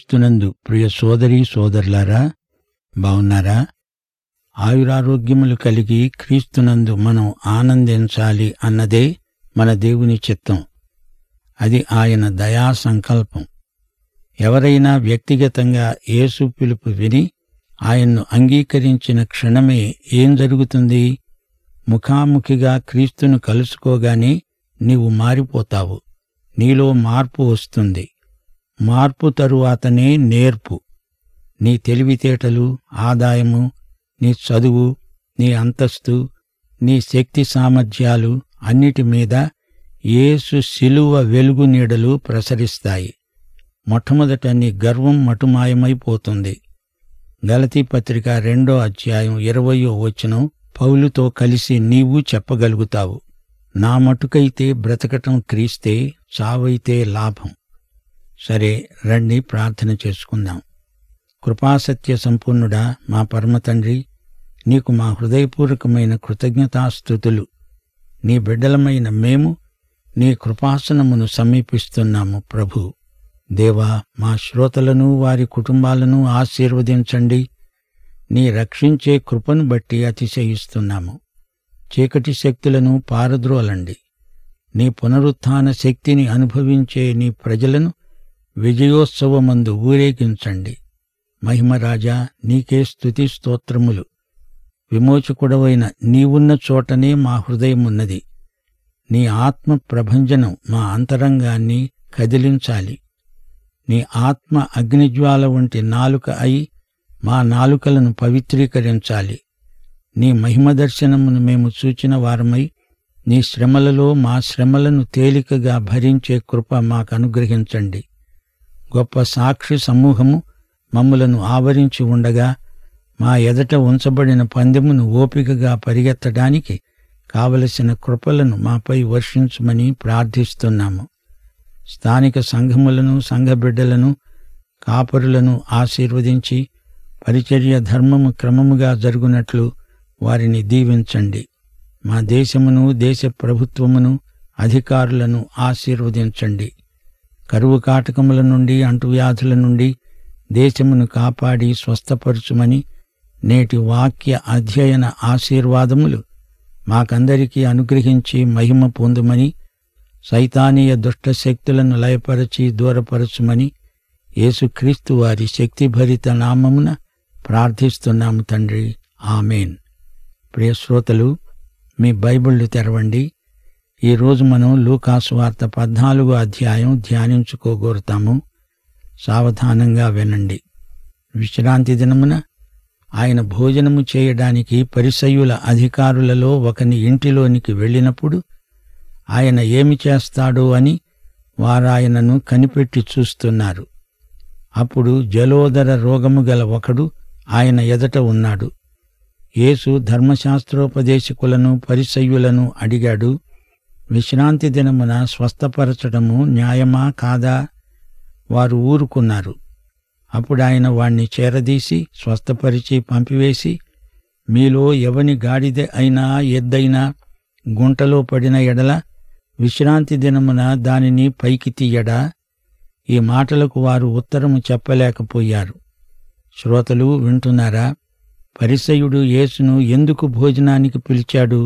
క్రీస్తునందు ప్రియ సోదరీ సోదరులారా బావున్నారా ఆయురారోగ్యములు కలిగి క్రీస్తునందు మనం ఆనందించాలి అన్నదే మన దేవుని చిత్తం అది ఆయన దయా సంకల్పం ఎవరైనా వ్యక్తిగతంగా యేసు పిలుపు విని ఆయన్ను అంగీకరించిన క్షణమే ఏం జరుగుతుంది ముఖాముఖిగా క్రీస్తును కలుసుకోగానే నీవు మారిపోతావు నీలో మార్పు వస్తుంది మార్పు తరువాతనే నేర్పు నీ తెలివితేటలు ఆదాయము నీ చదువు నీ అంతస్తు నీ శక్తి సామర్థ్యాలు అన్నిటి మీద యేసు శిలువ వెలుగు నీడలు ప్రసరిస్తాయి మొట్టమొదట నీ గర్వం మటుమాయమైపోతుంది గలతీ పత్రిక రెండో అధ్యాయం ఇరవయో వచనం పౌలుతో కలిసి నీవు చెప్పగలుగుతావు నా మటుకైతే బ్రతకటం క్రీస్తే చావైతే లాభం సరే రండి ప్రార్థన చేసుకుందాం కృపాసత్య సంపూర్ణుడా మా పరమ తండ్రి నీకు మా హృదయపూర్వకమైన కృతజ్ఞతాస్థుతులు నీ బిడ్డలమైన మేము నీ కృపాసనమును సమీపిస్తున్నాము ప్రభు దేవా మా శ్రోతలను వారి కుటుంబాలను ఆశీర్వదించండి నీ రక్షించే కృపను బట్టి అతిశయిస్తున్నాము చీకటి శక్తులను పారద్రోలండి నీ పునరుత్థాన శక్తిని అనుభవించే నీ ప్రజలను విజయోత్సవమందు ఊరేగించండి మహిమరాజా నీకే స్తుతి స్తోత్రములు విమోచకుడవైన నీవున్న చోటనే మా హృదయమున్నది నీ ఆత్మ ప్రభంజనం మా అంతరంగాన్ని కదిలించాలి నీ ఆత్మ అగ్నిజ్వాల వంటి నాలుక అయి మా నాలుకలను పవిత్రీకరించాలి నీ మహిమ దర్శనమును మేము చూచిన వారమై నీ శ్రమలలో మా శ్రమలను తేలికగా భరించే కృప మాకు అనుగ్రహించండి గొప్ప సాక్షి సమూహము మమ్ములను ఆవరించి ఉండగా మా ఎదట ఉంచబడిన పందెమును ఓపికగా పరిగెత్తడానికి కావలసిన కృపలను మాపై వర్షించమని ప్రార్థిస్తున్నాము స్థానిక సంఘములను సంఘ బిడ్డలను కాపరులను ఆశీర్వదించి పరిచర్య ధర్మము క్రమముగా జరుగునట్లు వారిని దీవించండి మా దేశమును దేశ ప్రభుత్వమును అధికారులను ఆశీర్వదించండి కరువు కాటకముల నుండి అంటువ్యాధుల నుండి దేశమును కాపాడి స్వస్థపరచుమని నేటి వాక్య అధ్యయన ఆశీర్వాదములు మాకందరికీ అనుగ్రహించి మహిమ పొందుమని సైతానీయ దుష్ట శక్తులను లయపరచి దూరపరచుమని యేసుక్రీస్తు వారి శక్తిభరిత నామమున ప్రార్థిస్తున్నాము తండ్రి ఆమెన్ ప్రియ శ్రోతలు మీ బైబిళ్లు తెరవండి ఈరోజు మనం లూకాసు వార్త పద్నాలుగో అధ్యాయం ధ్యానించుకోగోరుతాము సావధానంగా వినండి విశ్రాంతి దినమున ఆయన భోజనము చేయడానికి పరిసయ్యుల అధికారులలో ఒకని ఇంటిలోనికి వెళ్ళినప్పుడు ఆయన ఏమి చేస్తాడో అని వారాయనను కనిపెట్టి చూస్తున్నారు అప్పుడు జలోదర రోగము గల ఒకడు ఆయన ఎదట ఉన్నాడు యేసు ధర్మశాస్త్రోపదేశకులను పరిసయ్యులను అడిగాడు విశ్రాంతి దినమున స్వస్థపరచడము న్యాయమా కాదా వారు ఊరుకున్నారు అప్పుడు ఆయన వాణ్ణి చేరదీసి స్వస్థపరిచి పంపివేసి మీలో ఎవని గాడిద అయినా ఎద్దైనా గుంటలో పడిన ఎడల విశ్రాంతి దినమున దానిని పైకి తీయడా ఈ మాటలకు వారు ఉత్తరము చెప్పలేకపోయారు శ్రోతలు వింటున్నారా పరిసయుడు యేసును ఎందుకు భోజనానికి పిలిచాడు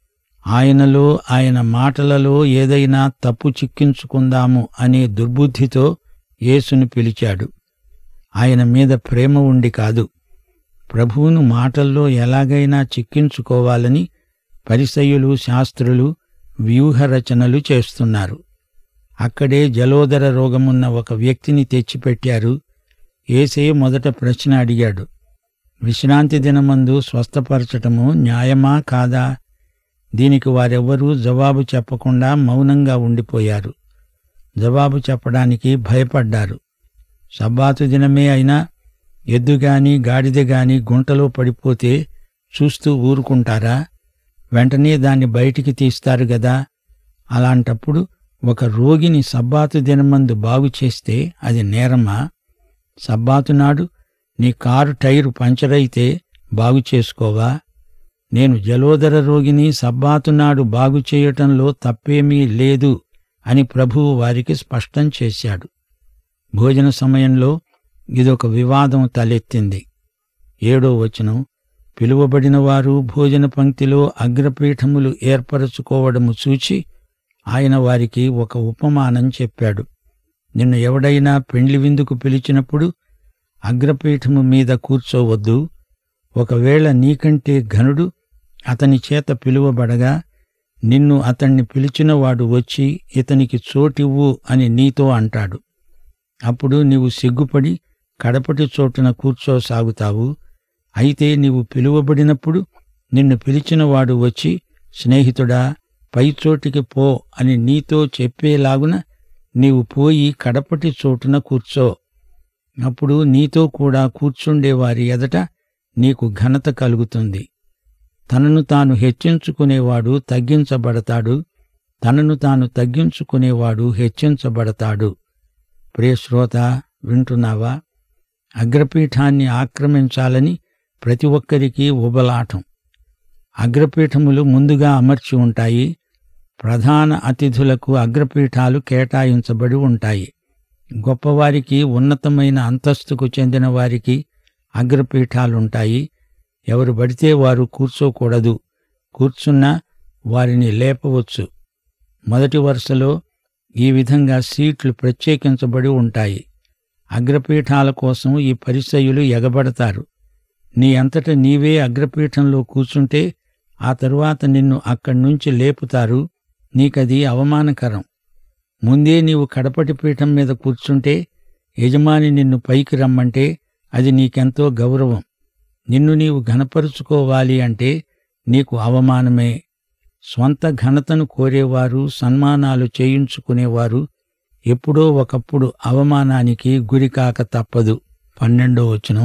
ఆయనలో ఆయన మాటలలో ఏదైనా తప్పు చిక్కించుకుందాము అనే దుర్బుద్ధితో యేసును పిలిచాడు ఆయన మీద ప్రేమ ఉండి కాదు ప్రభువును మాటల్లో ఎలాగైనా చిక్కించుకోవాలని పరిసయులు శాస్త్రులు వ్యూహరచనలు చేస్తున్నారు అక్కడే జలోదర రోగమున్న ఒక వ్యక్తిని తెచ్చిపెట్టారు ఏసే మొదట ప్రశ్న అడిగాడు విశ్రాంతి దినమందు స్వస్థపరచటము న్యాయమా కాదా దీనికి వారెవ్వరూ జవాబు చెప్పకుండా మౌనంగా ఉండిపోయారు జవాబు చెప్పడానికి భయపడ్డారు సబ్బాతు దినమే అయినా ఎద్దుగాని గాడిదగాని గుంటలో పడిపోతే చూస్తూ ఊరుకుంటారా వెంటనే దాన్ని బయటికి తీస్తారు గదా అలాంటప్పుడు ఒక రోగిని సబ్బాతు దినమందు బాగు చేస్తే అది నేరమా సబ్బాతు నాడు నీ కారు టైరు పంచరైతే బాగు చేసుకోవా నేను జలోదర రోగిని సబ్బాతు నాడు బాగు చేయటంలో తప్పేమీ లేదు అని ప్రభువు వారికి స్పష్టం చేశాడు భోజన సమయంలో ఇదొక వివాదం తలెత్తింది ఏడో వచనం పిలువబడిన వారు భోజన పంక్తిలో అగ్రపీఠములు ఏర్పరచుకోవడము చూచి ఆయన వారికి ఒక ఉపమానం చెప్పాడు నిన్ను ఎవడైనా పెండ్లి విందుకు పిలిచినప్పుడు అగ్రపీఠము మీద కూర్చోవద్దు ఒకవేళ నీకంటే ఘనుడు అతని చేత పిలువబడగా నిన్ను అతన్ని పిలిచినవాడు వచ్చి ఇతనికి చోటివ్వు అని నీతో అంటాడు అప్పుడు నీవు సిగ్గుపడి కడపటి చోటున కూర్చోసాగుతావు అయితే నీవు పిలువబడినప్పుడు నిన్ను పిలిచినవాడు వచ్చి స్నేహితుడా పై చోటికి పో అని నీతో చెప్పేలాగున నీవు పోయి కడపటి చోటున కూర్చో అప్పుడు నీతో కూడా కూర్చుండేవారి ఎదట నీకు ఘనత కలుగుతుంది తనను తాను హెచ్చించుకునేవాడు తగ్గించబడతాడు తనను తాను తగ్గించుకునేవాడు హెచ్చించబడతాడు ప్రియశ్రోత వింటున్నావా అగ్రపీఠాన్ని ఆక్రమించాలని ప్రతి ఒక్కరికి ఉబలాటం అగ్రపీఠములు ముందుగా అమర్చి ఉంటాయి ప్రధాన అతిథులకు అగ్రపీఠాలు కేటాయించబడి ఉంటాయి గొప్పవారికి ఉన్నతమైన అంతస్తుకు చెందిన వారికి అగ్రపీఠాలుంటాయి ఎవరు పడితే వారు కూర్చోకూడదు కూర్చున్నా వారిని లేపవచ్చు మొదటి వరుసలో ఈ విధంగా సీట్లు ప్రత్యేకించబడి ఉంటాయి అగ్రపీఠాల కోసం ఈ పరిసయులు ఎగబడతారు నీ అంతట నీవే అగ్రపీఠంలో కూర్చుంటే ఆ తరువాత నిన్ను అక్కడి నుంచి లేపుతారు నీకది అవమానకరం ముందే నీవు కడపటి పీఠం మీద కూర్చుంటే యజమాని నిన్ను పైకి రమ్మంటే అది నీకెంతో గౌరవం నిన్ను నీవు ఘనపరుచుకోవాలి అంటే నీకు అవమానమే స్వంత ఘనతను కోరేవారు సన్మానాలు చేయించుకునేవారు ఎప్పుడో ఒకప్పుడు అవమానానికి గురికాక తప్పదు పన్నెండో వచనం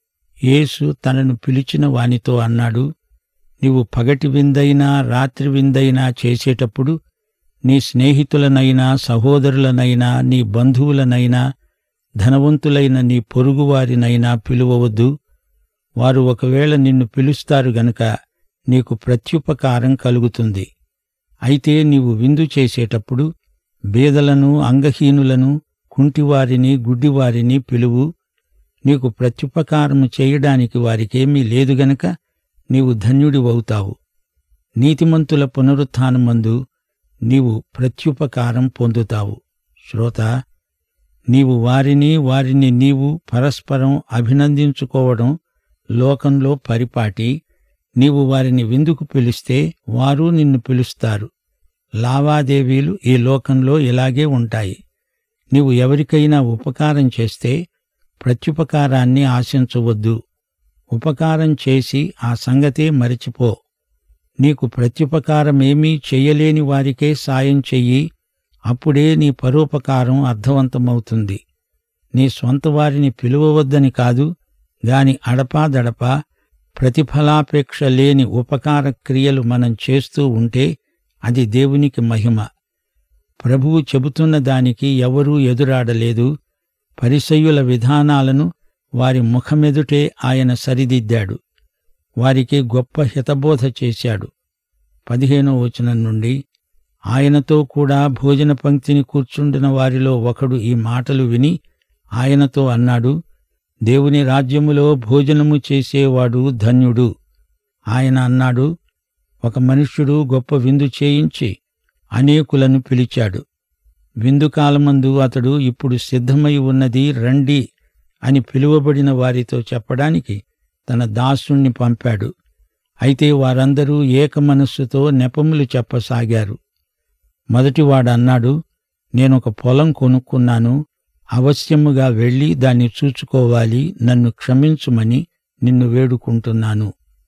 యేసు తనను పిలిచిన వానితో అన్నాడు నీవు పగటి విందైనా రాత్రి విందైనా చేసేటప్పుడు నీ స్నేహితులనైనా సహోదరులనైనా నీ బంధువులనైనా ధనవంతులైన నీ పొరుగువారినైనా పిలువవద్దు వారు ఒకవేళ నిన్ను పిలుస్తారు గనుక నీకు ప్రత్యుపకారం కలుగుతుంది అయితే నీవు విందు చేసేటప్పుడు బీదలను అంగహీనులను కుంటివారిని గుడ్డివారిని పిలువు నీకు ప్రత్యుపకారము చేయడానికి వారికేమీ లేదు గనక నీవు ధన్యుడివవుతావు నీతిమంతుల పునరుత్థానమందు నీవు ప్రత్యుపకారం పొందుతావు శ్రోత నీవు వారిని వారిని నీవు పరస్పరం అభినందించుకోవడం లోకంలో పరిపాటి నీవు వారిని విందుకు పిలిస్తే వారు నిన్ను పిలుస్తారు లావాదేవీలు ఈ లోకంలో ఇలాగే ఉంటాయి నీవు ఎవరికైనా ఉపకారం చేస్తే ప్రత్యుపకారాన్ని ఆశించవద్దు ఉపకారం చేసి ఆ సంగతే మరిచిపో నీకు ప్రత్యుపకారమేమీ చెయ్యలేని వారికే సాయం చెయ్యి అప్పుడే నీ పరోపకారం అర్థవంతమవుతుంది నీ స్వంత వారిని పిలువవద్దని కాదు గాని అడపాదడపా ప్రతిఫలాపేక్ష లేని ఉపకార క్రియలు మనం చేస్తూ ఉంటే అది దేవునికి మహిమ ప్రభువు చెబుతున్న దానికి ఎవరూ ఎదురాడలేదు పరిసయ్యుల విధానాలను వారి ముఖమెదుటే ఆయన సరిదిద్దాడు వారికి గొప్ప హితబోధ చేశాడు పదిహేనో వచనం నుండి ఆయనతో కూడా భోజన పంక్తిని కూర్చుండిన వారిలో ఒకడు ఈ మాటలు విని ఆయనతో అన్నాడు దేవుని రాజ్యములో భోజనము చేసేవాడు ధన్యుడు ఆయన అన్నాడు ఒక మనుష్యుడు గొప్ప విందు చేయించి అనేకులను పిలిచాడు విందు కాలమందు అతడు ఇప్పుడు సిద్ధమై ఉన్నది రండి అని పిలువబడిన వారితో చెప్పడానికి తన దాసుణ్ణి పంపాడు అయితే వారందరూ ఏక మనస్సుతో నెపములు చెప్పసాగారు మొదటివాడన్నాడు నేనొక పొలం కొనుక్కున్నాను అవశ్యముగా వెళ్ళి దాన్ని చూచుకోవాలి నన్ను క్షమించుమని నిన్ను వేడుకుంటున్నాను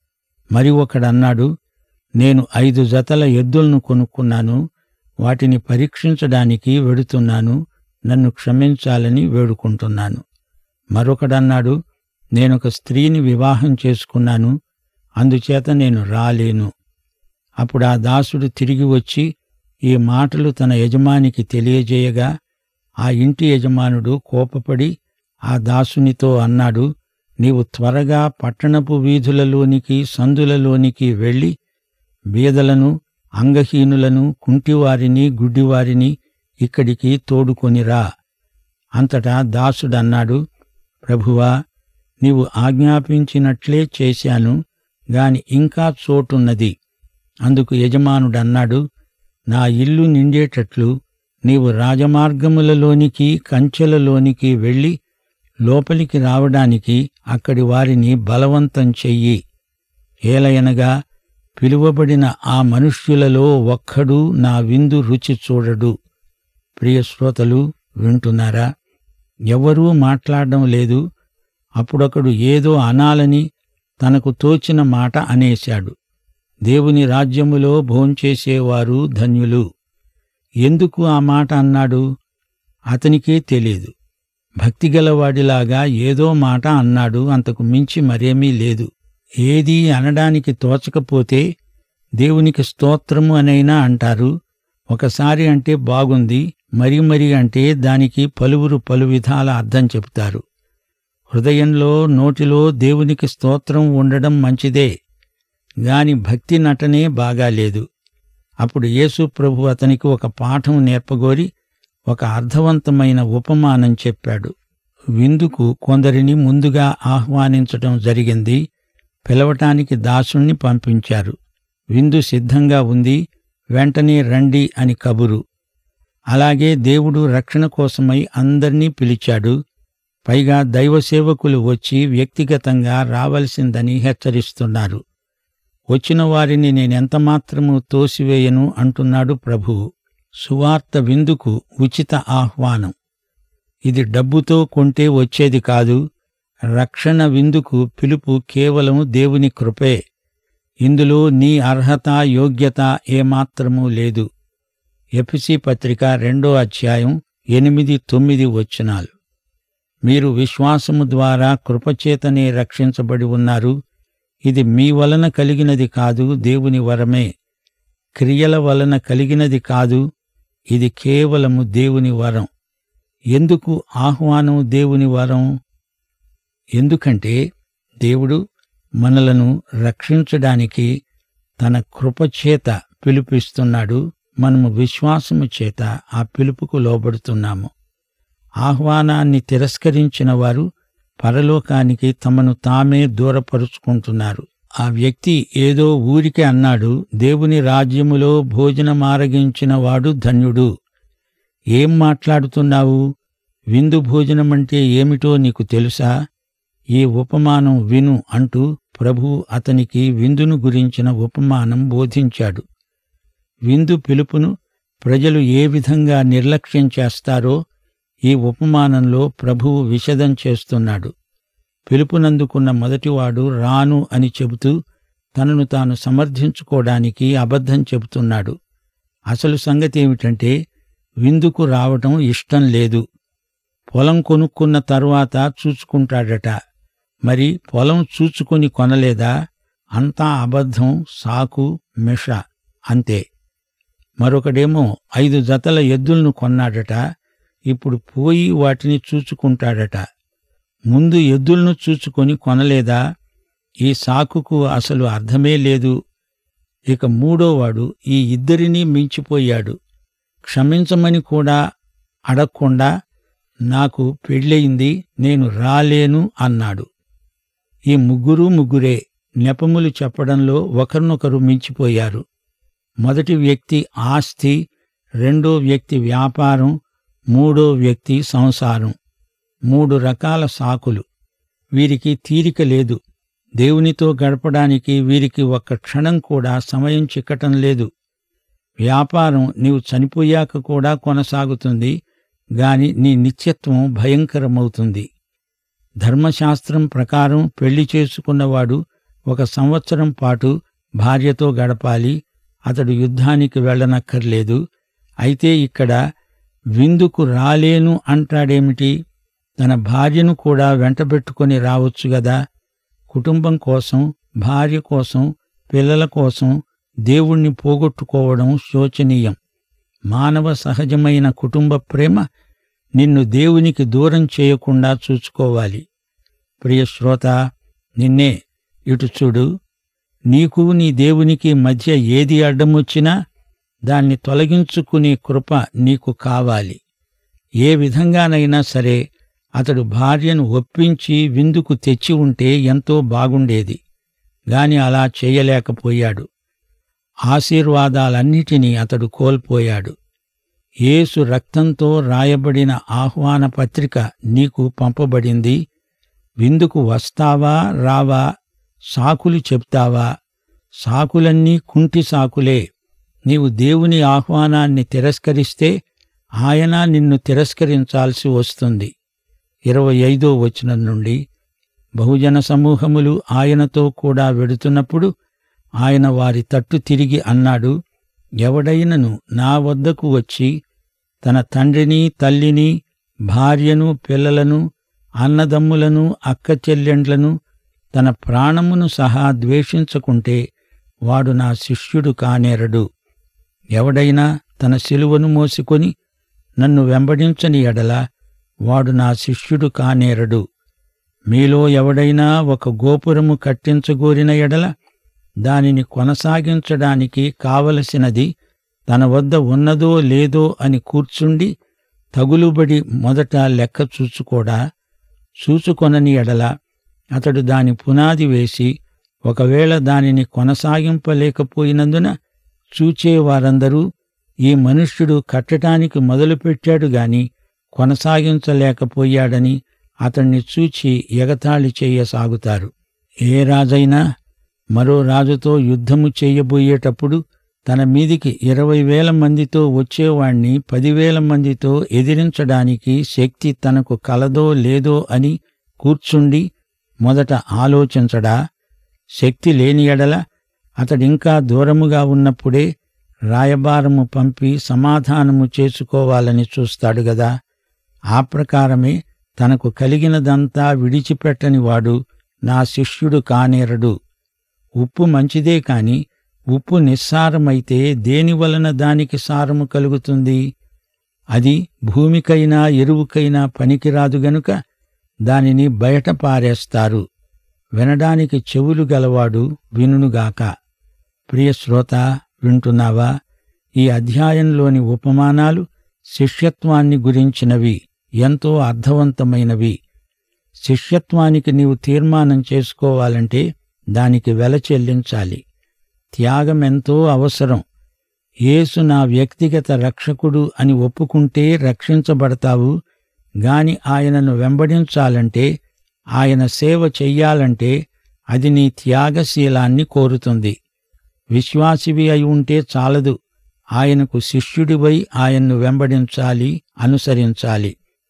మరి ఒకడన్నాడు నేను ఐదు జతల ఎద్దులను కొనుక్కున్నాను వాటిని పరీక్షించడానికి వెడుతున్నాను నన్ను క్షమించాలని వేడుకుంటున్నాను మరొకడన్నాడు నేనొక స్త్రీని వివాహం చేసుకున్నాను అందుచేత నేను రాలేను అప్పుడు ఆ దాసుడు తిరిగి వచ్చి ఈ మాటలు తన యజమానికి తెలియజేయగా ఆ ఇంటి యజమానుడు కోపపడి ఆ దాసునితో అన్నాడు నీవు త్వరగా పట్టణపు వీధులలోనికి సందులలోనికి వెళ్ళి బీదలను అంగహీనులను కుంటివారిని గుడ్డివారిని ఇక్కడికి తోడుకొనిరా అంతటా దాసుడన్నాడు ప్రభువా నీవు ఆజ్ఞాపించినట్లే చేశాను గాని ఇంకా చోటున్నది అందుకు యజమానుడన్నాడు నా ఇల్లు నిండేటట్లు నీవు రాజమార్గములలోనికి కంచెలలోనికి వెళ్ళి లోపలికి రావడానికి అక్కడి వారిని బలవంతం చెయ్యి ఏలయనగా పిలువబడిన ఆ మనుష్యులలో ఒక్కడు నా విందు రుచి చూడడు ప్రియ శ్రోతలు వింటున్నారా ఎవరూ మాట్లాడడం లేదు అప్పుడొకడు ఏదో అనాలని తనకు తోచిన మాట అనేశాడు దేవుని రాజ్యములో భోంచేసేవారు ధన్యులు ఎందుకు ఆ మాట అన్నాడు అతనికే తెలియదు భక్తిగలవాడిలాగా ఏదో మాట అన్నాడు అంతకు మించి మరేమీ లేదు ఏదీ అనడానికి తోచకపోతే దేవునికి స్తోత్రము అనైనా అంటారు ఒకసారి అంటే బాగుంది మరి మరి అంటే దానికి పలువురు పలు విధాల అర్థం చెబుతారు హృదయంలో నోటిలో దేవునికి స్తోత్రం ఉండడం మంచిదే గాని భక్తి నటనే బాగాలేదు అప్పుడు యేసు ప్రభు అతనికి ఒక పాఠం నేర్పగోరి ఒక అర్థవంతమైన ఉపమానం చెప్పాడు విందుకు కొందరిని ముందుగా ఆహ్వానించటం జరిగింది పిలవటానికి దాసుణ్ణి పంపించారు విందు సిద్ధంగా ఉంది వెంటనే రండి అని కబురు అలాగే దేవుడు రక్షణ కోసమై అందర్నీ పిలిచాడు పైగా దైవ సేవకులు వచ్చి వ్యక్తిగతంగా రావలసిందని హెచ్చరిస్తున్నారు వచ్చిన వారిని నేనెంతమాత్రము తోసివేయను అంటున్నాడు ప్రభువు సువార్త విందుకు ఉచిత ఆహ్వానం ఇది డబ్బుతో కొంటే వచ్చేది కాదు రక్షణ విందుకు పిలుపు కేవలం దేవుని కృపే ఇందులో నీ అర్హత యోగ్యత ఏమాత్రమూ లేదు ఎఫ్సి పత్రిక రెండో అధ్యాయం ఎనిమిది తొమ్మిది వచనాలు మీరు విశ్వాసము ద్వారా కృపచేతనే రక్షించబడి ఉన్నారు ఇది మీ వలన కలిగినది కాదు దేవుని వరమే క్రియల వలన కలిగినది కాదు ఇది కేవలము దేవుని వరం ఎందుకు ఆహ్వానం దేవుని వరం ఎందుకంటే దేవుడు మనలను రక్షించడానికి తన కృపచేత పిలుపిస్తున్నాడు మనము విశ్వాసము చేత ఆ పిలుపుకు లోబడుతున్నాము ఆహ్వానాన్ని తిరస్కరించిన వారు పరలోకానికి తమను తామే దూరపరుచుకుంటున్నారు ఆ వ్యక్తి ఏదో ఊరికే అన్నాడు దేవుని రాజ్యములో భోజనమారగించిన వాడు ధన్యుడు ఏం మాట్లాడుతున్నావు విందు భోజనమంటే ఏమిటో నీకు తెలుసా ఈ ఉపమానం విను అంటూ ప్రభు అతనికి విందును గురించిన ఉపమానం బోధించాడు విందు పిలుపును ప్రజలు ఏ విధంగా నిర్లక్ష్యం చేస్తారో ఈ ఉపమానంలో ప్రభువు విషదం చేస్తున్నాడు పిలుపునందుకున్న మొదటివాడు రాను అని చెబుతూ తనను తాను సమర్థించుకోవడానికి అబద్ధం చెబుతున్నాడు అసలు సంగతి ఏమిటంటే విందుకు రావటం ఇష్టం లేదు పొలం కొనుక్కున్న తరువాత చూచుకుంటాడట మరి పొలం చూచుకొని కొనలేదా అంతా అబద్ధం సాకు మిష అంతే మరొకడేమో ఐదు జతల ఎద్దులను కొన్నాడట ఇప్పుడు పోయి వాటిని చూచుకుంటాడట ముందు ఎద్దులను చూచుకొని కొనలేదా ఈ సాకుకు అసలు అర్థమే లేదు ఇక మూడోవాడు ఈ ఇద్దరినీ మించిపోయాడు క్షమించమని కూడా అడగకుండా నాకు పెళ్ళయింది నేను రాలేను అన్నాడు ఈ ముగ్గురు ముగ్గురే నెపములు చెప్పడంలో ఒకరినొకరు మించిపోయారు మొదటి వ్యక్తి ఆస్తి రెండో వ్యక్తి వ్యాపారం మూడో వ్యక్తి సంసారం మూడు రకాల సాకులు వీరికి తీరిక లేదు దేవునితో గడపడానికి వీరికి ఒక్క క్షణం కూడా సమయం చిక్కటం లేదు వ్యాపారం నీవు చనిపోయాక కూడా కొనసాగుతుంది గాని నీ నిత్యత్వం భయంకరమవుతుంది ధర్మశాస్త్రం ప్రకారం పెళ్లి చేసుకున్నవాడు ఒక సంవత్సరం పాటు భార్యతో గడపాలి అతడు యుద్ధానికి వెళ్ళనక్కర్లేదు అయితే ఇక్కడ విందుకు రాలేను అంటాడేమిటి తన భార్యను కూడా వెంటబెట్టుకొని రావచ్చు గదా కుటుంబం కోసం భార్య కోసం పిల్లల కోసం దేవుణ్ణి పోగొట్టుకోవడం శోచనీయం మానవ సహజమైన కుటుంబ ప్రేమ నిన్ను దేవునికి దూరం చేయకుండా చూసుకోవాలి ప్రియ శ్రోత నిన్నే ఇటు చూడు నీకు నీ దేవునికి మధ్య ఏది అడ్డమొచ్చినా దాన్ని తొలగించుకునే కృప నీకు కావాలి ఏ విధంగానైనా సరే అతడు భార్యను ఒప్పించి విందుకు తెచ్చి ఉంటే ఎంతో బాగుండేది గాని అలా చేయలేకపోయాడు ఆశీర్వాదాలన్నిటినీ అతడు కోల్పోయాడు యేసు రక్తంతో రాయబడిన ఆహ్వాన పత్రిక నీకు పంపబడింది విందుకు వస్తావా రావా సాకులు చెప్తావా సాకులన్నీ కుంటి సాకులే నీవు దేవుని ఆహ్వానాన్ని తిరస్కరిస్తే ఆయన నిన్ను తిరస్కరించాల్సి వస్తుంది ఇరవై ఐదో వచనం నుండి బహుజన సమూహములు ఆయనతో కూడా వెడుతున్నప్పుడు ఆయన వారి తట్టు తిరిగి అన్నాడు ఎవడైనను నా వద్దకు వచ్చి తన తండ్రిని తల్లిని భార్యను పిల్లలను అన్నదమ్ములను అక్క చెల్లెండ్లను తన ప్రాణమును సహా ద్వేషించకుంటే వాడు నా శిష్యుడు కానేరడు ఎవడైనా తన శిలువను మోసుకొని నన్ను వెంబడించని ఎడల వాడు నా శిష్యుడు కానేరడు మీలో ఎవడైనా ఒక గోపురము కట్టించగోరిన ఎడల దానిని కొనసాగించడానికి కావలసినది తన వద్ద ఉన్నదో లేదో అని కూర్చుండి తగులుబడి మొదట లెక్క చూచుకోడా చూచుకొనని ఎడల అతడు దాని పునాది వేసి ఒకవేళ దానిని కొనసాగింపలేకపోయినందున చూచే వారందరూ ఈ మనుష్యుడు కట్టటానికి మొదలుపెట్టాడు గాని కొనసాగించలేకపోయాడని అతణ్ణి చూచి ఎగతాళి చెయ్యసాగుతారు ఏ రాజైనా మరో రాజుతో యుద్ధము చెయ్యబోయేటప్పుడు తన మీదికి ఇరవై వేల మందితో వచ్చేవాణ్ణి పదివేల మందితో ఎదిరించడానికి శక్తి తనకు కలదో లేదో అని కూర్చుండి మొదట ఆలోచించడా శక్తి లేని ఎడల అతడింకా దూరముగా ఉన్నప్పుడే రాయబారము పంపి సమాధానము చేసుకోవాలని చూస్తాడు గదా ఆ ప్రకారమే తనకు కలిగినదంతా విడిచిపెట్టని వాడు నా శిష్యుడు కానేరడు ఉప్పు మంచిదే కాని ఉప్పు నిస్సారమైతే దేని వలన దానికి సారము కలుగుతుంది అది భూమికైనా ఎరువుకైనా పనికిరాదు గనుక దానిని బయట పారేస్తారు వినడానికి చెవులు గలవాడు వినుగాక ప్రియ శ్రోత వింటున్నావా ఈ అధ్యాయంలోని ఉపమానాలు శిష్యత్వాన్ని గురించినవి ఎంతో అర్థవంతమైనవి శిష్యత్వానికి నీవు తీర్మానం చేసుకోవాలంటే దానికి వెల చెల్లించాలి త్యాగమెంతో అవసరం యేసు నా వ్యక్తిగత రక్షకుడు అని ఒప్పుకుంటే రక్షించబడతావు గాని ఆయనను వెంబడించాలంటే ఆయన సేవ చెయ్యాలంటే అది నీ త్యాగశీలాన్ని కోరుతుంది విశ్వాసివి అయి ఉంటే చాలదు ఆయనకు శిష్యుడివై ఆయన్ను వెంబడించాలి అనుసరించాలి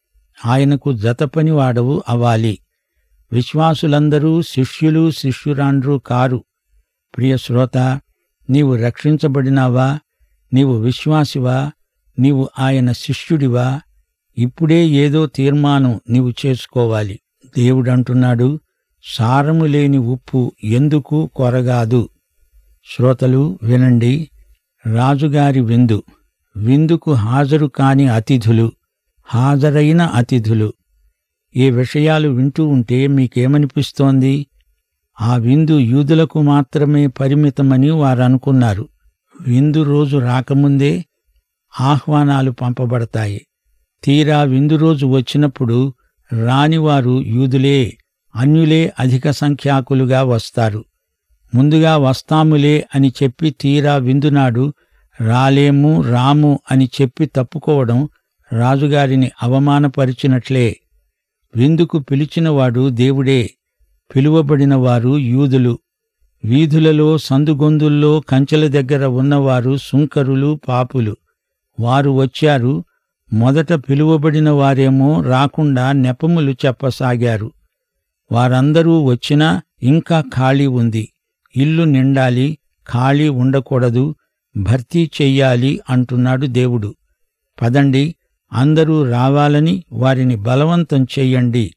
ఆయనకు జతపని వాడవు అవ్వాలి విశ్వాసులందరూ శిష్యులు శిష్యురాండ్రు కారు ప్రియ శ్రోత నీవు రక్షించబడినావా నీవు విశ్వాసివా నీవు ఆయన శిష్యుడివా ఇప్పుడే ఏదో తీర్మానం నీవు చేసుకోవాలి దేవుడంటున్నాడు సారము లేని ఉప్పు ఎందుకు కొరగాదు శ్రోతలు వినండి రాజుగారి విందు విందుకు హాజరు కాని అతిథులు హాజరైన అతిథులు ఈ విషయాలు వింటూ ఉంటే మీకేమనిపిస్తోంది ఆ విందు యూదులకు మాత్రమే పరిమితమని వారు అనుకున్నారు విందు రోజు రాకముందే ఆహ్వానాలు పంపబడతాయి తీరా విందు రోజు వచ్చినప్పుడు రానివారు యూదులే అన్యులే అధిక సంఖ్యాకులుగా వస్తారు ముందుగా వస్తాములే అని చెప్పి తీరా విందునాడు రాలేము రాము అని చెప్పి తప్పుకోవడం రాజుగారిని అవమానపరిచినట్లే విందుకు పిలిచినవాడు దేవుడే పిలువబడిన వారు యూదులు వీధులలో సందుగొందుల్లో కంచెల దగ్గర ఉన్నవారు సుంకరులు పాపులు వారు వచ్చారు మొదట పిలువబడిన వారేమో రాకుండా నెపములు చెప్పసాగారు వారందరూ వచ్చినా ఇంకా ఖాళీ ఉంది ఇల్లు నిండాలి ఖాళీ ఉండకూడదు భర్తీ చెయ్యాలి అంటున్నాడు దేవుడు పదండి అందరూ రావాలని వారిని బలవంతం చెయ్యండి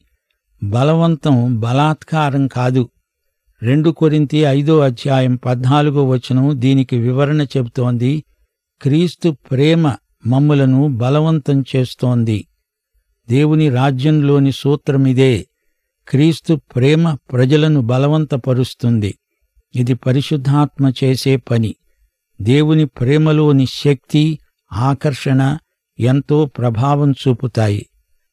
బలవంతం బలాత్కారం కాదు రెండు కొరింతి ఐదో అధ్యాయం పద్నాలుగో వచనం దీనికి వివరణ చెబుతోంది క్రీస్తు ప్రేమ మమ్ములను బలవంతం చేస్తోంది దేవుని రాజ్యంలోని సూత్రమిదే క్రీస్తు ప్రేమ ప్రజలను బలవంతపరుస్తుంది ఇది పరిశుద్ధాత్మ చేసే పని దేవుని ప్రేమలోని శక్తి ఆకర్షణ ఎంతో ప్రభావం చూపుతాయి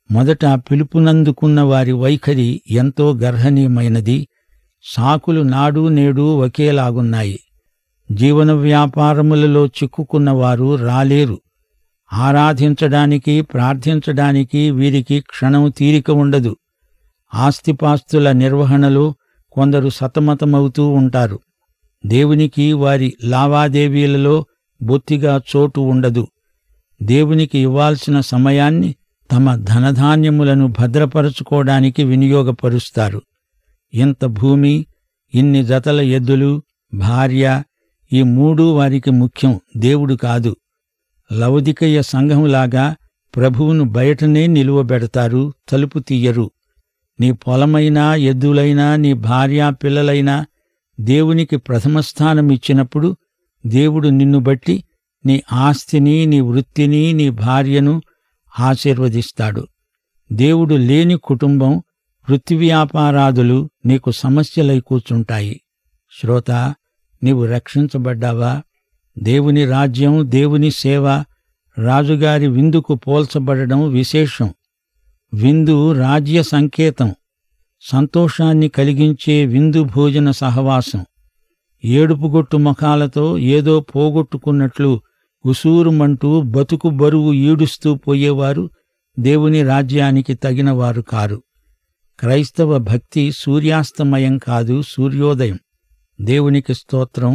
మొదట పిలుపునందుకున్న వారి వైఖరి ఎంతో గర్హనీయమైనది సాకులు నాడు నేడు ఒకేలాగున్నాయి జీవన వ్యాపారములలో చిక్కుకున్న వారు రాలేరు ఆరాధించడానికి ప్రార్థించడానికి వీరికి క్షణం తీరిక ఉండదు ఆస్తిపాస్తుల నిర్వహణలో కొందరు సతమతమవుతూ ఉంటారు దేవునికి వారి లావాదేవీలలో బొత్తిగా చోటు ఉండదు దేవునికి ఇవ్వాల్సిన సమయాన్ని తమ ధనధాన్యములను భద్రపరచుకోవడానికి వినియోగపరుస్తారు ఇంత భూమి ఇన్ని జతల ఎద్దులు భార్య ఈ మూడు వారికి ముఖ్యం దేవుడు కాదు లౌదికయ్య సంఘంలాగా ప్రభువును బయటనే నిలువబెడతారు తలుపు తీయరు నీ పొలమైనా ఎద్దులైనా నీ భార్య పిల్లలైనా దేవునికి ప్రథమ స్థానం ఇచ్చినప్పుడు దేవుడు నిన్ను బట్టి నీ ఆస్తిని నీ వృత్తిని నీ భార్యను ఆశీర్వదిస్తాడు దేవుడు లేని కుటుంబం వృత్తి వ్యాపారాదులు నీకు సమస్యలై కూర్చుంటాయి శ్రోత నీవు రక్షించబడ్డావా దేవుని రాజ్యం దేవుని సేవ రాజుగారి విందుకు పోల్చబడడం విశేషం విందు రాజ్య సంకేతం సంతోషాన్ని కలిగించే విందు భోజన సహవాసం ఏడుపుగొట్టు ముఖాలతో ఏదో పోగొట్టుకున్నట్లు ఉసూరుమంటూ బతుకు బరువు ఈడుస్తూ పోయేవారు దేవుని రాజ్యానికి తగినవారు కారు క్రైస్తవ భక్తి సూర్యాస్తమయం కాదు సూర్యోదయం దేవునికి స్తోత్రం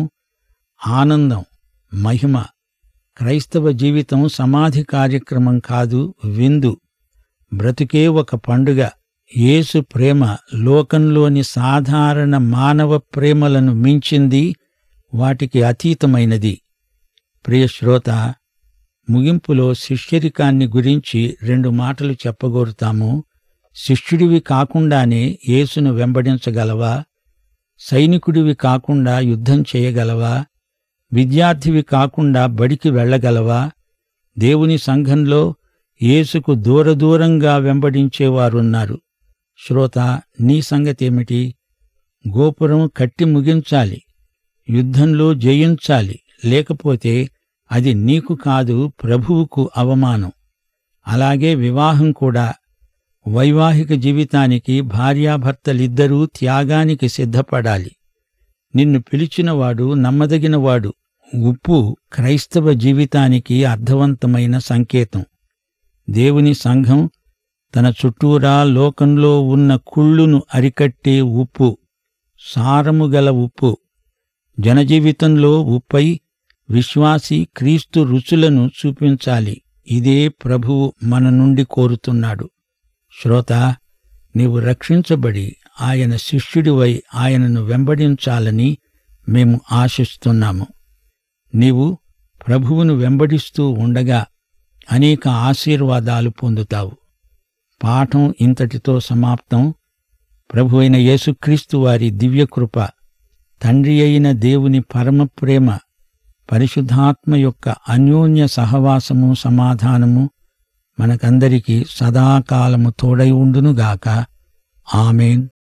ఆనందం మహిమ క్రైస్తవ జీవితం సమాధి కార్యక్రమం కాదు విందు బ్రతుకే ఒక పండుగ యేసు ప్రేమ లోకంలోని సాధారణ మానవ ప్రేమలను మించింది వాటికి అతీతమైనది ప్రియ శ్రోత ముగింపులో శిష్యరికాన్ని గురించి రెండు మాటలు చెప్పగోరుతాము శిష్యుడివి కాకుండానే యేసును వెంబడించగలవా సైనికుడివి కాకుండా యుద్ధం చేయగలవా విద్యార్థివి కాకుండా బడికి వెళ్ళగలవా దేవుని సంఘంలో యేసుకు దూరదూరంగా వెంబడించేవారున్నారు శ్రోత నీ సంగతేమిటి గోపురం కట్టి ముగించాలి యుద్ధంలో జయించాలి లేకపోతే అది నీకు కాదు ప్రభువుకు అవమానం అలాగే వివాహం కూడా వైవాహిక జీవితానికి భార్యాభర్తలిద్దరూ త్యాగానికి సిద్ధపడాలి నిన్ను పిలిచినవాడు నమ్మదగినవాడు ఉప్పు క్రైస్తవ జీవితానికి అర్థవంతమైన సంకేతం దేవుని సంఘం తన చుట్టూరా లోకంలో ఉన్న కుళ్ళును అరికట్టే ఉప్పు సారము గల ఉప్పు జనజీవితంలో ఉప్పై విశ్వాసి క్రీస్తు రుచులను చూపించాలి ఇదే ప్రభువు మన నుండి కోరుతున్నాడు శ్రోత నీవు రక్షించబడి ఆయన శిష్యుడివై ఆయనను వెంబడించాలని మేము ఆశిస్తున్నాము నీవు ప్రభువును వెంబడిస్తూ ఉండగా అనేక ఆశీర్వాదాలు పొందుతావు పాఠం ఇంతటితో సమాప్తం ప్రభు అయిన యేసుక్రీస్తు వారి దివ్యకృప తండ్రి అయిన దేవుని పరమ ప్రేమ పరిశుద్ధాత్మ యొక్క అన్యోన్య సహవాసము సమాధానము మనకందరికీ సదాకాలము తోడై ఉండునుగాక ఆమెన్